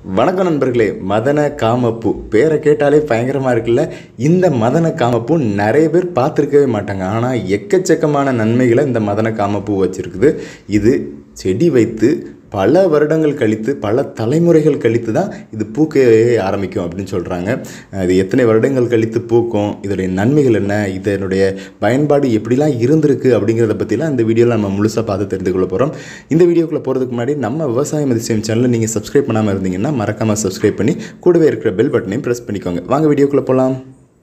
வணக்கம் நண்பர்களே மதன காமப்பூ பேரை கேட்டாலே பயங்கரமாக இருக்குல்ல இந்த மதன காமப்பூ நிறைய பேர் பார்த்துருக்கவே மாட்டாங்க ஆனால் எக்கச்சக்கமான நன்மைகளை இந்த மதன காமப்பூ வச்சுருக்குது இது செடி வைத்து பல வருடங்கள் கழித்து பல தலைமுறைகள் கழித்து தான் இது பூக்கவே ஆரம்பிக்கும் அப்படின்னு சொல்கிறாங்க இது எத்தனை வருடங்கள் கழித்து பூக்கும் இதோடைய நன்மைகள் என்ன இதனுடைய பயன்பாடு எப்படிலாம் இருந்திருக்கு அப்படிங்கிறத பற்றிலாம் இந்த வீடியோவில் நம்ம முழுசாக பார்த்து தெரிந்து கொள்ள போகிறோம் இந்த வீடியோக்குள்ளே போகிறதுக்கு முன்னாடி நம்ம விவசாயம் அதிசயம் சேனலை நீங்கள் சப்ஸ்கிரைப் பண்ணாமல் இருந்தீங்கன்னா மறக்காமல் சப்ஸ்கிரைப் பண்ணி கூடவே இருக்கிற பெல் பட்டனையும் ப்ரெஸ் பண்ணிக்கோங்க வாங்க வீடியோக்குள்ளே போகலாம்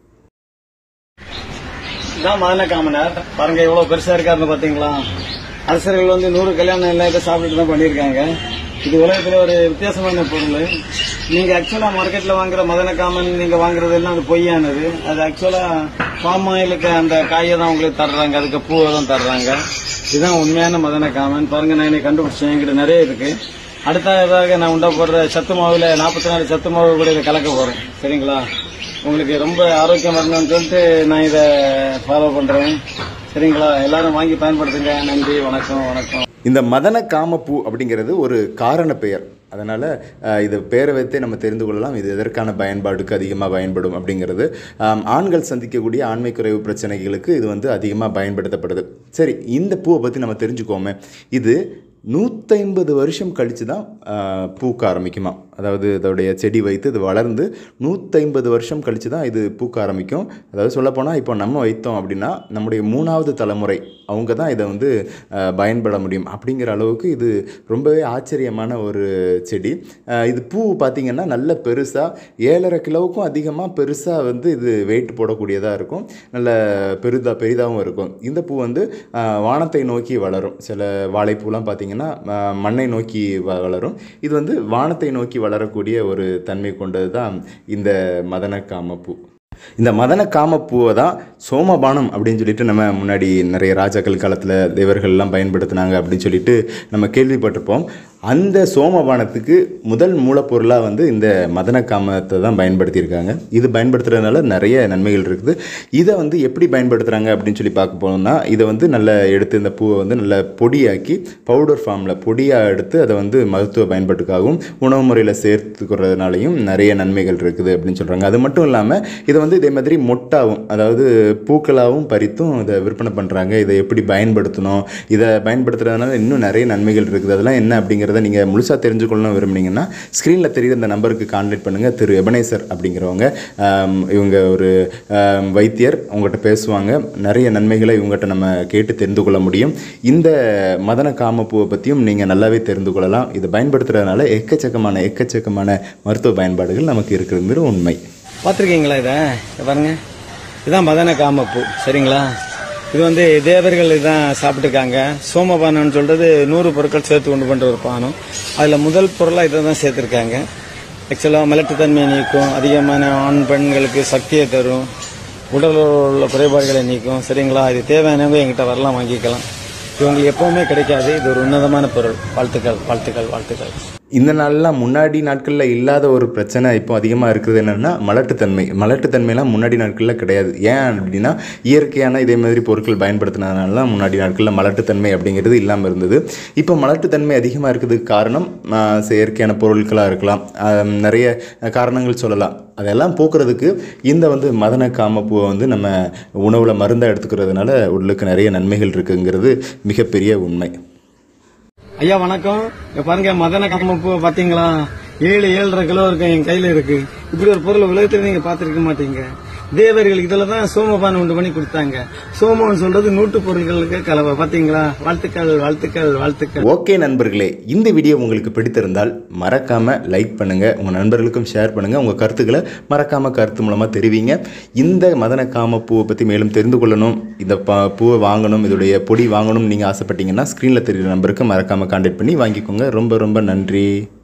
இதான் மதன காமனர் பாருங்க எவ்வளவு பெருசா இருக்காருன்னு பாத்தீங்களா அரசர்கள் வந்து நூறு கல்யாணம் எல்லாம் இதை சாப்பிட்டுட்டு தான் பண்ணியிருக்காங்க இது உலகத்துல ஒரு வித்தியாசமான பொருள் நீங்க ஆக்சுவலா மார்க்கெட்ல வாங்குற மதன காமன் நீங்க வாங்குறது எல்லாம் அது பொய்யானது அது ஆக்சுவலா பாம் ஆயிலுக்கு அந்த காயை தான் உங்களுக்கு தர்றாங்க அதுக்கு பூவை தான் தர்றாங்க இதுதான் உண்மையான மதன காமன் பாருங்க நான் இன்னைக்கு கண்டுபிடிச்சேன் என்கிட்ட நிறைய இருக்கு அடுத்ததாக நான் உண்டா போடுற சத்து மாவுல நாற்பத்தி நாலு சத்து மாவு கூட இதை கலக்க போறேன் சரிங்களா உங்களுக்கு ரொம்ப ஆரோக்கியம் வரணும்னு சொல்லிட்டு நான் இதை ஃபாலோ பண்றேன் சரிங்களா எல்லாரும் வாங்கி பயன்படுத்துங்க நன்றி வணக்கம் வணக்கம் இந்த மதன காமப்பூ அப்படிங்கிறது ஒரு காரண பெயர் அதனால் இது பேரை வைத்தே நம்ம தெரிந்து கொள்ளலாம் இது எதற்கான பயன்பாடுக்கு அதிகமாக பயன்படும் அப்படிங்கிறது ஆம், ஆண்கள் சந்திக்கக்கூடிய ஆண்மை குறைவு பிரச்சனைகளுக்கு இது வந்து அதிகமாக பயன்படுத்தப்படுது சரி இந்த பூவை பற்றி நம்ம தெரிஞ்சுக்கோமே இது நூற்றைம்பது வருஷம் கழித்து தான் ஆ, பூக்க ஆரம்பிக்குமா அதாவது இதோடைய செடி வைத்து இது வளர்ந்து நூற்றைம்பது வருஷம் கழித்து தான் இது பூக்க ஆரம்பிக்கும் அதாவது சொல்லப்போனால் இப்போ நம்ம வைத்தோம் அப்படின்னா நம்முடைய மூணாவது தலைமுறை அவங்க தான் இதை வந்து ஆ, பயன்பட முடியும் அப்படிங்கிற அளவுக்கு இது ரொம்பவே ஆச்சரியமான ஒரு செடி ஆ, இது பூ பார்த்திங்கன்னா நல்ல பெருசாக ஏழரை கிலோவுக்கும் அதிகமாக பெருசாக வந்து இது வெயிட் போடக்கூடியதாக இருக்கும் நல்ல பெரிதாக பெரிதாகவும் இருக்கும் இந்த பூ வந்து ஆ, வானத்தை நோக்கி வளரும் சில வாழைப்பூலாம் பார்த்திங்கன்னா ஆ, மண்ணை நோக்கி வ- வளரும் இது வந்து வானத்தை நோக்கி வளரக்கூடிய ஒரு தன்மை கொண்டது தான் இந்த மதன காமப்பூ இந்த மதன காமப்பூவை தான் சோமபானம் அப்படின்னு சொல்லிட்டு நம்ம முன்னாடி நிறைய ராஜாக்கள் காலத்தில் தேவர்கள்லாம் பயன்படுத்தினாங்க அப்படின்னு சொல்லிட்டு நம்ம கேள்விப்பட்டிருப்போம் அந்த சோமபானத்துக்கு முதல் மூலப்பொருளாக வந்து இந்த மதன காமத்தை தான் பயன்படுத்தியிருக்காங்க இது பயன்படுத்துறதுனால நிறைய நன்மைகள் இருக்குது இதை வந்து எப்படி பயன்படுத்துகிறாங்க அப்படின்னு சொல்லி பார்க்க போனோம்னா இதை வந்து நல்ல எடுத்து இந்த பூவை வந்து நல்ல பொடியாக்கி பவுடர் ஃபார்மில் பொடியாக எடுத்து அதை வந்து மருத்துவ பயன்பாட்டுக்காகவும் உணவு முறையில் சேர்த்துக்கிறதுனாலையும் நிறைய நன்மைகள் இருக்குது அப்படின்னு சொல்கிறாங்க அது மட்டும் இல்லாமல் இதை வந்து இதே மாதிரி மொட்டாவும் அதாவது பூக்களாகவும் பறித்தும் இதை விற்பனை பண்ணுறாங்க இதை எப்படி பயன்படுத்தணும் இதை பயன்படுத்துறதுனால இன்னும் நிறைய நன்மைகள் இருக்குது அதெல்லாம் என்ன அப்படிங்கிறத நீங்கள் முழுசாக தெரிஞ்சுக்கொள்ளணும் விரும்புனீங்கன்னா ஸ்க்ரீனில் தெரியுற இந்த நம்பருக்கு கான்டாக்ட் பண்ணுங்கள் திரு எபனேசர் அப்படிங்கிறவங்க ஆம், இவங்க ஒரு ஆம், வைத்தியர் உங்கள்கிட்ட பேசுவாங்க நிறைய நன்மைகளை இவங்ககிட்ட நம்ம கேட்டு தெரிந்து கொள்ள முடியும் இந்த மதன காமப்பூவை பற்றியும் நீங்கள் நல்லாவே தெரிந்து கொள்ளலாம் இதை பயன்படுத்துறதுனால எக்கச்சக்கமான எக்கச்சக்கமான மருத்துவ பயன்பாடுகள் நமக்கு இருக்கிறது உண்மை பார்த்துருக்கீங்களா இதை இதை பாருங்க இதுதான் மதன காமப்பூ சரிங்களா இது வந்து தேவர்கள் இதான் சாப்பிட்டுருக்காங்க சோமபானம்னு சொல்றது நூறு பொருட்கள் சேர்த்து கொண்டு பண்ற ஒரு பானம் அதுல முதல் பொருளா இதை தான் சேர்த்திருக்காங்க ஆக்சுவலாக மலட்டுத்தன்மையை நீக்கும் அதிகமான ஆண் பெண்களுக்கு சக்தியை தரும் உடலில் உள்ள குறைபாடுகளை நீக்கும் சரிங்களா இது தேவையானவங்க எங்கிட்ட வரலாம் வாங்கிக்கலாம் இது உங்களுக்கு எப்பவுமே கிடைக்காது இது ஒரு உன்னதமான பொருள் வாழ்த்துக்கள் வாழ்த்துக்கள் வாழ்த்துக்கள் இந்த நாள்லாம் முன்னாடி நாட்களில் இல்லாத ஒரு பிரச்சனை இப்போ அதிகமாக இருக்கிறது என்னென்னா மலட்டுத்தன்மை மலட்டுத்தன்மைலாம் முன்னாடி நாட்களில் கிடையாது ஏன் அப்படின்னா இயற்கையான இதே மாதிரி பொருட்கள் பயன்படுத்தினதுனால தான் முன்னாடி நாட்களில் மலட்டுத்தன்மை அப்படிங்கிறது இல்லாமல் இருந்தது இப்போ மலட்டுத்தன்மை அதிகமாக இருக்கிறதுக்கு காரணம் ஆஹ், செயற்கையான பொருட்களாக இருக்கலாம் ஆஹ், நிறைய காரணங்கள் சொல்லலாம் அதெல்லாம் போக்குறதுக்கு இந்த வந்து மதன காமப்பூவை வந்து நம்ம உணவில் மருந்தாக எடுத்துக்கிறதுனால உடலுக்கு நிறைய நன்மைகள் இருக்குங்கிறது மிகப்பெரிய உண்மை ஐயா வணக்கம் இங்க பாருங்க மதன காமப்பூ பாத்தீங்களா ஏழு ஏழரை கிலோ இருக்கு என் கையில இருக்கு இப்படி ஒரு பொருள் உலகத்துல நீங்க பாத்திருக்க மாட்டீங்க தேவர்கள் இதுல தான் சோமபானம் உண்டு பண்ணி கொடுத்தாங்க சோமம்னு சொல்றது நூட்டு பொருட்களுக்கு கலவை பாத்தீங்களா வாழ்த்துக்கள் வாழ்த்துக்கள் வாழ்த்துக்கள் ஓகே நண்பர்களே இந்த வீடியோ உங்களுக்கு பிடித்திருந்தால் மறக்காம லைக் பண்ணுங்க உங்க நண்பர்களுக்கும் ஷேர் பண்ணுங்க உங்க கருத்துக்களை மறக்காம கருத்து மூலமா தெரிவிங்க இந்த மதன காம பூவை பத்தி மேலும் தெரிந்து கொள்ளணும் இந்த ப- பூவை வாங்கணும் இதோடைய பொடி வாங்கணும்னு நீங்க ஆசைப்பட்டீங்கன்னா ஸ்க்ரீன்ல தெரியுற நம்பருக்கு மறக்காம கான்டாக்ட் பண்ணி வாங்கிக்கோங்க ரொம்ப ரொம்ப நன்றி